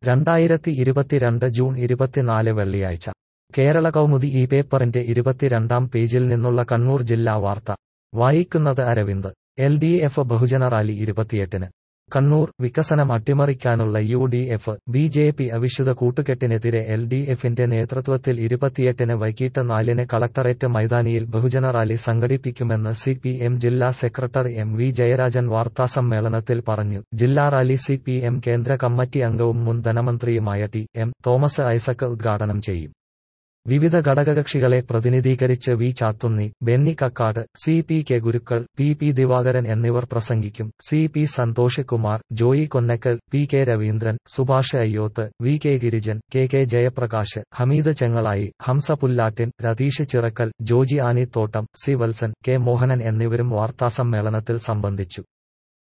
രണ്ടായിരത്തി ഇരുപത്തിരണ്ട് ജൂൺ ഇരുപത്തിനാല് വെള്ളിയാഴ്ച കേരള കൗമുദി ഈ പേപ്പറിന്റെ ഇരുപത്തിരണ്ടാം പേജിൽ നിന്നുള്ള കണ്ണൂർ ജില്ലാ വാർത്ത വായിക്കുന്നത് അരവിന്ദ് എൽ ഡി എഫ് ബഹുജന റാലി ഇരുപത്തിയെട്ടിന് കണ്ണൂർ വികസനം അട്ടിമറിക്കാനുള്ള U D F B J P അവിശുദ്ധ കൂട്ടുകെട്ടിനെതിരെ എൽ ഡി എഫിന്റെ നേതൃത്വത്തിൽ ഇരുപത്തിയെട്ടിന് വൈകിട്ട് നാലിന് കളക്ടറേറ്റ് മൈതാനിയിൽ ബഹുജന റാലി സംഘടിപ്പിക്കുമെന്ന് സി പി എം ജില്ലാ സെക്രട്ടറി എം വി ജയരാജൻ വാർത്താസമ്മേളനത്തിൽ പറഞ്ഞു ജില്ലാ റാലി സി പി എം കേന്ദ്ര കമ്മിറ്റി അംഗവും മുൻ ധനമന്ത്രിയുമായ ടി എം തോമസ് ഐസക് ഉദ്ഘാടനം ചെയ്യും വിവിധ ഘടകകക്ഷികളെ പ്രതിനിധീകരിച്ച് V Chathunni Benny Kakkad C P K Gurukkal P P Divakaran എന്നിവർ പ്രസംഗിക്കും C P Santhosh Kumar Joy Konnakkal P K Raveendran Subhash Ayyoth V K Girijan K K Jayaprakash Hameed Chengalai Hamsa Pullattin Ratheesh Chirakkal Joji Anithottam C Valsan K Mohanan എന്നിവരും വാർത്താസമ്മേളനത്തിൽ സംബന്ധിച്ചു